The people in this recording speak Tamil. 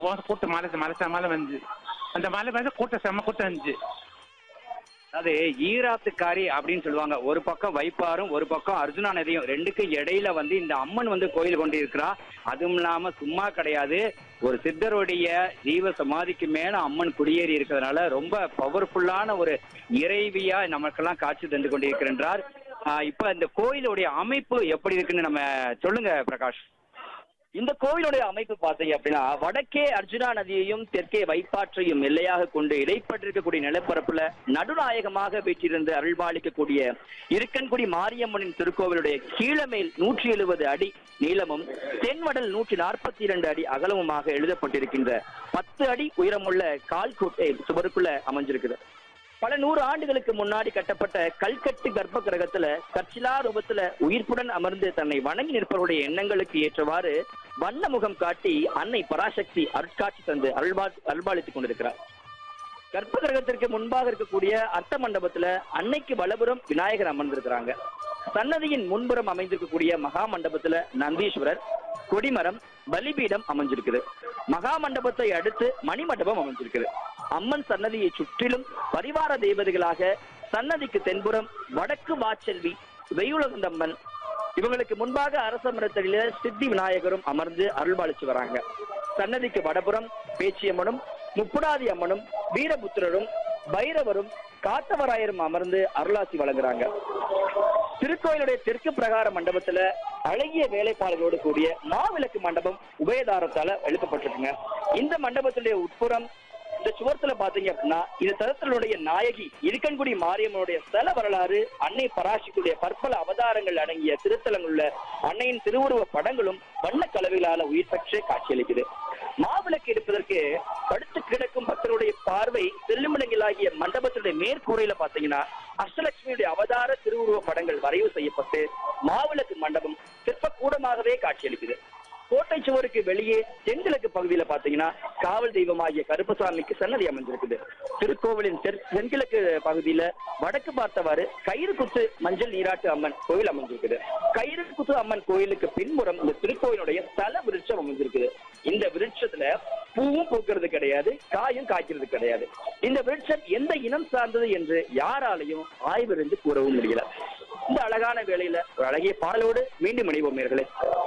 ஒரு கூட்டம் மலை மலை மலை வந்து அந்த மலை வந்து கூட்டம் செம்ம கூட்டம் இருந்துச்சு அது ஈராத்துக்காரி அப்படின்னு சொல்லுவாங்க ஒரு பக்கம் வைப்பாரும் ஒரு பக்கம் அர்ஜுனா நதியும் ரெண்டுக்கு இடையில வந்து இந்த அம்மன் வந்து கோயில் கொண்டு இருக்கிறா அதுவும் இல்லாம சும்மா கிடையாது ஒரு சித்தருடைய ஜீவ சமாதிக்கு மேல அம்மன் குடியேறி இருக்கிறதுனால ரொம்ப பவர்ஃபுல்லான ஒரு இறைவியா நமக்கெல்லாம் காட்சி தந்து கொண்டிருக்கின்றார் ஆஹ் இப்ப இந்த கோயிலுடைய அமைப்பு எப்படி இருக்குன்னு நம்ம சொல்லுங்க பிரகாஷ் இந்த கோயிலுடைய அமைப்பு பார்த்தீங்க அப்படின்னா வடக்கே அர்ஜுனா நதியையும் தெற்கே வைப்பாற்றையும் எல்லையாக கொண்டு இடைப்பட்டிருக்கக்கூடிய நிலப்பரப்புல நடுநாயகமாக வீற்றிருந்து அருள்பாலிக்கக்கூடிய இருக்கன்குடி மாரியம்மனின் திருக்கோவிலுடைய கீழமேல் நூற்றி எழுபது அடி நீளமும் தென்வடல் நூற்றி நாற்பத்தி இரண்டு அடி அகலமுமாக எழுதப்பட்டிருக்கின்ற பத்து அடி உயரமுள்ள கால்கோட்டை சுவருக்குள்ள அமைஞ்சிருக்குது பல நூறு ஆண்டுகளுக்கு முன்னாடி கட்டப்பட்ட கல்கட்டு கர்ப்ப கிரகத்துல கற்சிலா ரூபத்துல உயிர்ப்புடன் அமர்ந்து தன்னை வணங்கி நிற்பவருடைய எண்ணங்களுக்கு ஏற்றவாறு வண்ண முகம் காட்டி அன்னை பராசக்தி அருட்காட்சி தந்து அருள்பா அருள்பாலித்துக் கொண்டிருக்கிறார் கர்ப்ப கிரகத்திற்கு முன்பாக இருக்கக்கூடிய அர்த்த மண்டபத்துல அன்னைக்கு வலபுறம் விநாயகர் அமர்ந்திருக்கிறாங்க சன்னதியின் முன்புறம் அமைந்திருக்கக்கூடிய மகா மண்டபத்துல நந்தீஸ்வரர் கொடிமரம் பலிபீடம் அமைஞ்சிருக்குது மகா மண்டபத்தை அடுத்து மணிமண்டபம் அமைஞ்சிருக்குது அம்மன் சன்னதியை சுற்றிலும் பரிவார தேவதைகளாக சன்னதிக்கு தென்புறம் வடக்கு வாச்செல்வி வெயுலகந்தம்மன் இவங்களுக்கு முன்பாக அரச மரத்தடியில சித்தி விநாயகரும் அமர்ந்து அருள்பாலிச்சு வராங்க சன்னதிக்கு வடபுறம் பேச்சியம்மனும் முப்புடாதி அம்மனும் வீரபுத்திரரும் பைரவரும் காத்தவராயரும் அமர்ந்து அருளாசி வழங்குறாங்க திருக்கோயிலுடைய தெற்கு பிரகார மண்டபத்துல அழகிய வேலைப்பாடுகளோடு கூடிய மாவிளக்கு மண்டபம் உபயதாரத்தால எழுப்பப்பட்டிருக்குங்க இந்த மண்டபத்துடைய உட்புறம் இந்த சுவர்த்துல பாத்தீங்க அப்படின்னா இந்த தலத்தினுடைய நாயகி இருக்கன்குடி மாரியம்மனுடைய ஸ்தல வரலாறு அன்னை பராசக்தியுடைய பற்பல அவதாரங்கள் அடங்கிய திருத்தலங்களுள்ள அன்னையின் திருவுருவ படங்களும் வண்ண கலவைகளால உயிர் பெற்று காட்சியளிக்குது மாவிளக்கு எடுப்பதற்கு படுத்து கிடக்கும் பக்தருடைய பார்வை செல்லுமிடங்களாகிய மண்டபத்துடைய மேற்கூரையில பாத்தீங்கன்னா அஷ்டலட்சுமியுடைய அவதார திருவுருவ படங்கள் வரைவு செய்யப்பட்டு மாவிளக்கு மண்டபம் சிற்பக்கூடமாகவே காட்சியளிக்குது கோட்டை சுவருக்கு வெளியே தென்கிழக்கு பகுதியில பாத்தீங்கன்னா காவல் தெய்வமாகிய கருப்பசாமிக்கு சன்னதி அமைஞ்சிருக்குது திருக்கோவிலின் தெற்- தென்கிழக்கு பகுதியில வடக்கு பார்த்தவாறு கயிறு குத்து மஞ்சள் நீராட்டு அம்மன் கோயில் அமைஞ்சிருக்குது கயிறு குத்து அம்மன் கோயிலுக்கு பின்புறம் இந்த திருக்கோயிலுடைய ஸ்தல விருட்சம் அமைஞ்சிருக்குது இந்த விருட்சத்துல பூவும் பூக்கிறது கிடையாது காயும் காய்க்கிறது கிடையாது இந்த விருட்சம் எந்த இனம் சார்ந்தது என்று யாராலையும் ஆய்விருந்து கூறவும் முடியல இந்த அழகான வேளையில ஒரு அழகிய பாடலோடு மீண்டும் இணைவோம் நேயர்களே